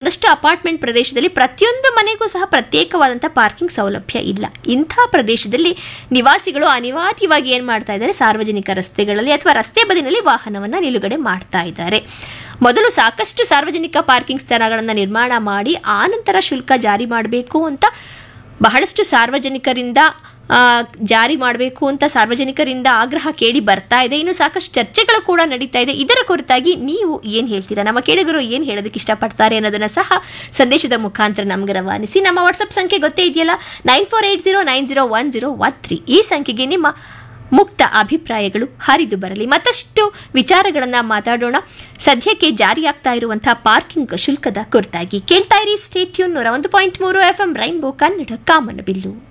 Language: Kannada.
ಆದಷ್ಟು ಅಪಾರ್ಟ್ಮೆಂಟ್ ಪ್ರದೇಶದಲ್ಲಿ ಪ್ರತಿಯೊಂದು ಮನೆಗೂ ಸಹ ಪ್ರತ್ಯೇಕವಾದಂಥ ಪಾರ್ಕಿಂಗ್ ಸೌಲಭ್ಯ ಇಲ್ಲ ಇಂಥ ಪ್ರದೇಶದಲ್ಲಿ ನಿವಾಸಿಗಳು ಅನಿವಾರ್ಯವಾಗಿ ಏನು ಮಾಡ್ತಾ ಇದ್ದಾರೆ ಸಾರ್ವಜನಿಕ ರಸ್ತೆಗಳಲ್ಲಿ ಅಥವಾ ರಸ್ತೆ ಬದಿನಲ್ಲಿ ವಾಹನವನ್ನು ನಿಲುಗಡೆ ಮಾಡ್ತಾ ಇದ್ದಾರೆ ಮೊದಲು ಸಾಕಷ್ಟು ಸಾರ್ವಜನಿಕ ಪಾರ್ಕಿಂಗ್ ಸ್ಥಳಗಳನ್ನು ನಿರ್ಮಾಣ ಮಾಡಿ ಆ ನಂತರ ಶುಲ್ಕ ಜಾರಿ ಮಾಡಬೇಕು ಅಂತ ಬಹಳಷ್ಟು ಸಾರ್ವಜನಿಕರಿಂದ ಆ, ಜಾರಿ ಮಾಡಬೇಕು ಅಂತ ಸಾರ್ವಜನಿಕರಿಂದ ಆಗ್ರಹ ಕೇಳಿ ಬರ್ತಾ ಇದೆ ಇನ್ನು ಸಾಕಷ್ಟು ಚರ್ಚೆಗಳು ಕೂಡ ನಡೀತಾ ಇದೆ ಇದರ ಕುರಿತಾಗಿ ನೀವು ಏನು ಹೇಳ್ತೀರಾ ನಮ್ಮ ಕೇಳಿಗರು ಏನು ಹೇಳೋದಕ್ಕೆ ಇಷ್ಟಪಡ್ತಾರೆ ಅನ್ನೋದನ್ನ ಸಹ ಸಂದೇಶದ ಮುಖಾಂತರ ನಮ್ಗೆ ರವಾನಿಸಿ ನಮ್ಮ ವಾಟ್ಸಪ್ ಸಂಖ್ಯೆ ಗೊತ್ತೇ ಇದೆಯಲ್ಲ nine four eight zero nine zero one zero one three ಈ ಸಂಖ್ಯೆಗೆ ನಿಮ್ಮ ಮುಕ್ತ ಅಭಿಪ್ರಾಯಗಳು ಹರಿದು ಬರಲಿ ಮತ್ತಷ್ಟು ವಿಚಾರಗಳನ್ನ ಮಾತಾಡೋಣ ಸದ್ಯಕ್ಕೆ ಜಾರಿಯಾಗ್ತಾ ಇರುವಂತಹ ಪಾರ್ಕಿಂಗ್ ಶುಲ್ಕದ ಕುರಿತಾಗಿ ಕೇಳ್ತಾ ಇರಿ ಸ್ಟೇಟ್ಯೂನ್ ನೂರ ಒಂದು ಪಾಯಿಂಟ್ ಮೂರು ಎಫ್ ಎಂ ರೈನ್ಬೋ ಕನ್ನಡ ಕಾಮನಬಿಲ್ಲು